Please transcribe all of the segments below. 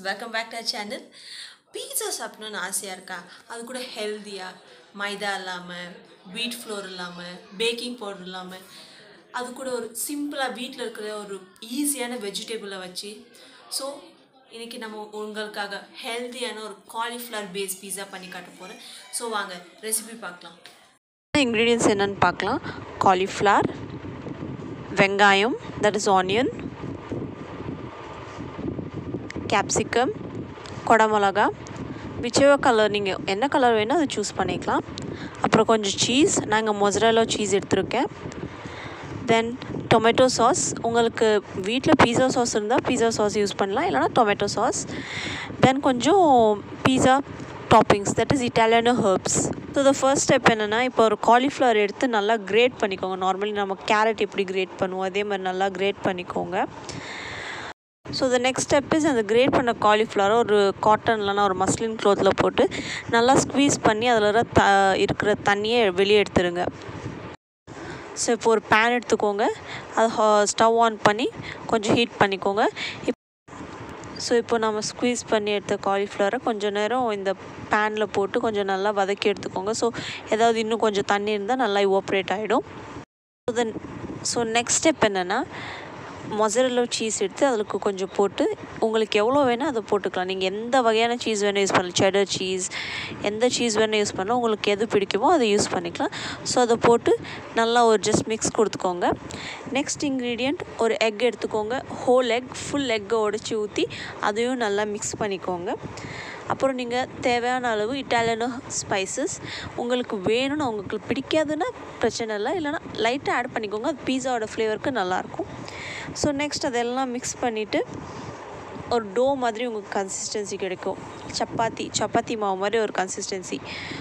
welcome back to channel pizza சாப்பிடணும்னு ஆசையாக இருக்கா அது கூட ஹெல்த்தியாக மைதா இல்லாமல் வீட் ஃப்ளோர் இல்லாமல் பேக்கிங் பவுடர் இல்லாமல் அது கூட ஒரு சிம்பிளாக வீட்டில் இருக்கிற ஒரு ஈஸியான வெஜிடபிளை வச்சு ஸோ இன்றைக்கி நம்ம உங்களுக்காக ஹெல்த்தியான ஒரு காலிஃப்ளவர் பேஸ் பீஸா பண்ணி காட்ட போகிறேன் ஸோ வாங்க ரெசிபி பார்க்கலாம் இன்க்ரீடியன்ஸ் என்னென்னு பார்க்கலாம் காலிஃப்ளவர் வெங்காயம் தட் இஸ் ஆனியன் கேப்சிகம் கொடமிளகா விச்சவ கலர் நீங்கள் என்ன கலர் வேணும் அதை சூஸ் பண்ணிக்கலாம் அப்புறம் கொஞ்சம் சீஸ் நாங்கள் மொசரலோ சீஸ் எடுத்திருக்கேன் தென் டொமேட்டோ சாஸ் உங்களுக்கு வீட்டில் பீஸா சாஸ் இருந்தால் பீஸா சாஸ் யூஸ் பண்ணலாம் இல்லைனா டொமேட்டோ சாஸ் தென் கொஞ்சம் pizza toppings that is Italiano herbs so the first step என்னென்னா இப்போ ஒரு காலிஃப்ளவர் எடுத்து நல்லா கிரேட் பண்ணிக்கோங்க நார்மலி நம்ம கேரட் எப்படி கிரேட் பண்ணுவோம் அதே மாதிரி நல்லா கிரேட் பண்ணிக்கோங்க so the next step is அந்த கிரேட் பண்ண காலிஃப்ளவரை ஒரு காட்டன் இல்லைனா ஒரு மஸ்லின் க்ளோத்தில் போட்டு நல்லா ஸ்க்வீஸ் பண்ணி அதில் த இருக்கிற தண்ணியை வெளியே எடுத்துருங்க ஸோ இப்போ ஒரு பேன் எடுத்துக்கோங்க அது ஸ்டவ் ஆன் பண்ணி கொஞ்சம் ஹீட் பண்ணிக்கோங்க இப் ஸோ இப்போ நம்ம ஸ்க்வீஸ் பண்ணி எடுத்த காலிஃப்ளவரை கொஞ்சம் நேரம் இந்த பேனில் போட்டு கொஞ்சம் நல்லா வதக்கி எடுத்துக்கோங்க ஸோ ஏதாவது இன்னும் கொஞ்சம் தண்ணி இருந்தால் நல்லா இவோப்ரேட் ஆகிடும் so then so next step என்னென்னா மொசரல்லோ சீஸ் எடுத்து அதுக்கு கொஞ்சம் போட்டு உங்களுக்கு எவ்வளோ வேணால் அதை போட்டுக்கலாம் நீங்கள் எந்த வகையான சீஸ் வேணும் யூஸ் பண்ணலாம் செடர் சீஸ் எந்த சீஸ் வேணும் யூஸ் பண்ணலாம் உங்களுக்கு எது பிடிக்குமோ அதை யூஸ் பண்ணிக்கலாம் ஸோ அதை போட்டு நல்லா ஒரு ஜஸ்ட் மிக்ஸ் கொடுத்துக்கோங்க நெக்ஸ்ட் இன்க்ரீடியண்ட் ஒரு எக் எடுத்துக்கோங்க ஹோல் எக் ஃபுல் எக்கை உடச்சி ஊற்றி அதையும் நல்லா மிக்ஸ் பண்ணிக்கோங்க அப்புறம் நீங்கள் தேவையான அளவு இட்டாலியனோ ஸ்பைசஸ் உங்களுக்கு வேணும்னு உங்களுக்கு பிடிக்காதுன்னா பிரச்சனை இல்லை இல்லைனா லைட்டாக ஆட் பண்ணிக்கோங்க அது பீஸாவோட ஃப்ளேவருக்கு நல்லாயிருக்கும் ஸோ நெக்ஸ்ட் அதெல்லாம் மிக்ஸ் பண்ணிவிட்டு ஒரு டோ மாதிரி உங்களுக்கு கன்சிஸ்டன்சி கிடைக்கும் சப்பாத்தி சப்பாத்தி மாவு மாதிரி ஒரு கன்சிஸ்டன்சி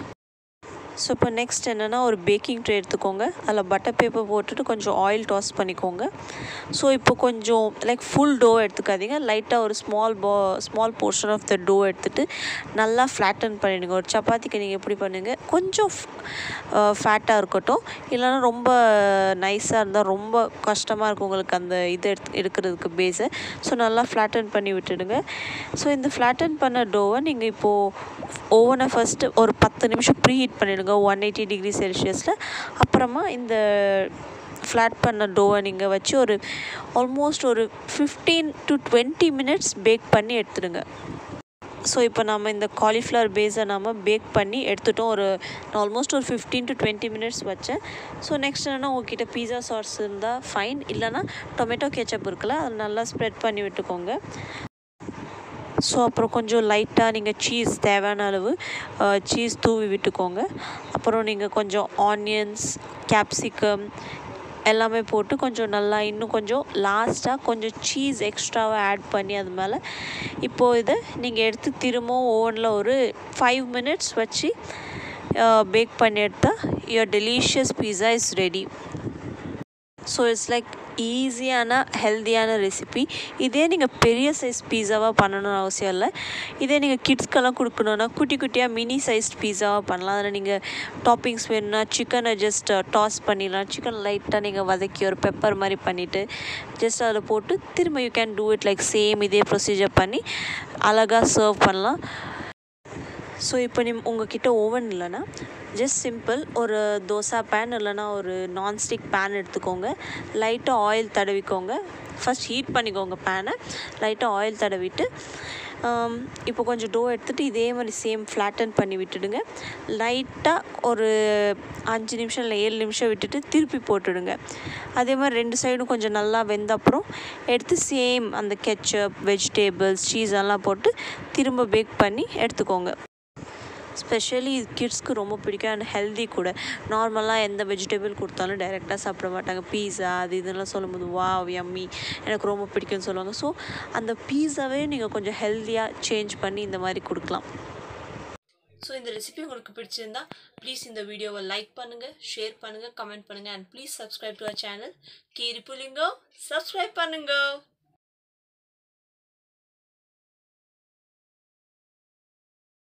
ஸோ இப்போ நெக்ஸ்ட் என்னென்னா ஒரு பேக்கிங் ட்ரே எடுத்துக்கோங்க அதில் பட்டர் பேப்பர் போட்டுட்டு கொஞ்சம் ஆயில் டாஸ் பண்ணிக்கோங்க ஸோ இப்போ கொஞ்சம் லைக் ஃபுல் டோ எடுத்துக்காதீங்க லைட்டாக ஒரு ஸ்மால் பா small portion of the dough எடுத்துகிட்டு நல்லா ஃப்ளாட்டன் பண்ணிடுங்க ஒரு சப்பாத்திக்கு நீங்கள் எப்படி பண்ணுங்க கொஞ்சம் ஃபேட்டாக இருக்கட்டும் இல்லைனா ரொம்ப நைஸாக இருந்தால் ரொம்ப கஷ்டமாக இருக்கும் உங்களுக்கு அந்த இது எடுத்து எடுக்கிறதுக்கு பேஸை ஸோ நல்லா ஃப்ளாட்டன் பண்ணி விட்டுடுங்க ஸோ இந்த ஃப்ளாட்டன் பண்ண டோவை நீங்கள் இப்போது ஓவனை ஃபஸ்ட்டு ஒரு பத்து நிமிஷம் ப்ரீ ஹீட் பண்ணிவிடுங்க ஒன் எயிட்டி டிகிரி செல்சியஸில் அப்புறமா இந்த ஃப்ளாட் பண்ண டோவை நீங்கள் வச்சு ஒரு ஆல்மோஸ்ட் ஒரு fifteen to twenty minutes bake பண்ணி எடுத்துடுங்க ஸோ இப்போ நம்ம இந்த காலிஃப்ளவர் பேஸை நம்ம பேக் பண்ணி எடுத்துட்டோம் ஒரு ஆல்மோஸ்ட் ஒரு ஃபிஃப்டீன் டு டுவெண்ட்டி மினிட்ஸ் வச்சேன் ஸோ நெக்ஸ்ட் என்னென்னா உங்ககிட்ட பீஸா சாஸ் இருந்தால் ஃபைன் இல்லைனா டொமேட்டோ கெச்சப் இருக்குல்ல அதை நல்லா ஸ்ப்ரெட் பண்ணி விட்டுக்கோங்க ஸோ அப்புறம் கொஞ்சம் லைட்டாக நீங்கள் சீஸ் தேவையான அளவு சீஸ் தூவி விட்டுக்கோங்க அப்புறம் நீங்கள் கொஞ்சம் ஆனியன்ஸ் கேப்சிகம் எல்லாமே போட்டு கொஞ்சம் நல்லா இன்னும் கொஞ்சம் லாஸ்ட்டாக கொஞ்சம் சீஸ் எக்ஸ்ட்ராவாக ஆட் பண்ணி அது மேலே இப்போது இதை நீங்கள் எடுத்து திரும்பவும் ஓவனில் ஒரு ஃபைவ் மினிட்ஸ் வச்சு பேக் பண்ணி எடுத்தால் your delicious pizza is ready so it's like ஈஸியான ஹெல்த்தியான ரெசிபி இதே நீங்கள் பெரிய சைஸ் பீஸாவாக பண்ணணும்னு அவசியம் இல்லை இதே நீங்கள் கிட்ஸ்க்கெல்லாம் கொடுக்கணுன்னா குட்டி குட்டியாக மினி சைஸ் பீஸாவாக பண்ணலாம் அதில் நீங்கள் டாப்பிங்ஸ் வேணும்னா சிக்கனை ஜஸ்ட் டாஸ் பண்ணிடலாம் சிக்கன் லைட்டாக நீங்கள் வதக்கி ஒரு பெப்பர் மாதிரி பண்ணிவிட்டு ஜஸ்ட் அதில் போட்டு திரும்ப you can do it like same இதே ப்ரொசீஜர் பண்ணி அழகாக சர்வ் பண்ணலாம் ஸோ இப்போ நிம் உங்ககிட்ட ஓவன் இல்லைன்னா ஜஸ்ட் சிம்பிள் ஒரு தோசா பேன் இல்லைனா ஒரு நான்ஸ்டிக் பேன் எடுத்துக்கோங்க லைட்டாக ஆயில் தடவிக்கோங்க ஃபஸ்ட் ஹீட் பண்ணிக்கோங்க பேனை லைட்டாக ஆயில் தடவிட்டு இப்போ கொஞ்சம் டோ எடுத்துகிட்டு இதே மாதிரி சேம் ஃப்ளாட்டன் பண்ணி விட்டுடுங்க லைட்டாக ஒரு அஞ்சு நிமிஷம் இல்லை ஏழு நிமிஷம் விட்டுட்டு திருப்பி போட்டுடுங்க அதே மாதிரி ரெண்டு சைடும் கொஞ்சம் நல்லா வெந்த அப்புறம் எடுத்து சேம் அந்த கெச்சப் வெஜிடேபிள்ஸ் சீஸ் எல்லாம் போட்டு திரும்ப பேக் பண்ணி எடுத்துக்கோங்க ஸ்பெஷலி கிட்ஸ்க்கு ரொம்ப பிடிக்கும் அண்ட் ஹெல்தி கூட நார்மலாக எந்த வெஜிடபிள் கொடுத்தாலும் டைரெக்டாக சாப்பிட மாட்டாங்க பீஸா அது இதெல்லாம் சொல்லும்போது வா யம்மி எனக்கு ரொம்ப பிடிக்கும்னு சொல்லுவாங்க ஸோ அந்த பீஸாவே நீங்கள் கொஞ்சம் ஹெல்த்தியாக சேஞ்ச் பண்ணி இந்த மாதிரி கொடுக்கலாம் ஸோ இந்த ரெசிபி உங்களுக்கு பிடிச்சிருந்தா ப்ளீஸ் இந்த வீடியோவை லைக் பண்ணுங்கள் ஷேர் பண்ணுங்கள் கமெண்ட் பண்ணுங்கள் and please subscribe to our channel கீரி புலிங்கோ சப்ஸ்கிரைப் பண்ணுங்க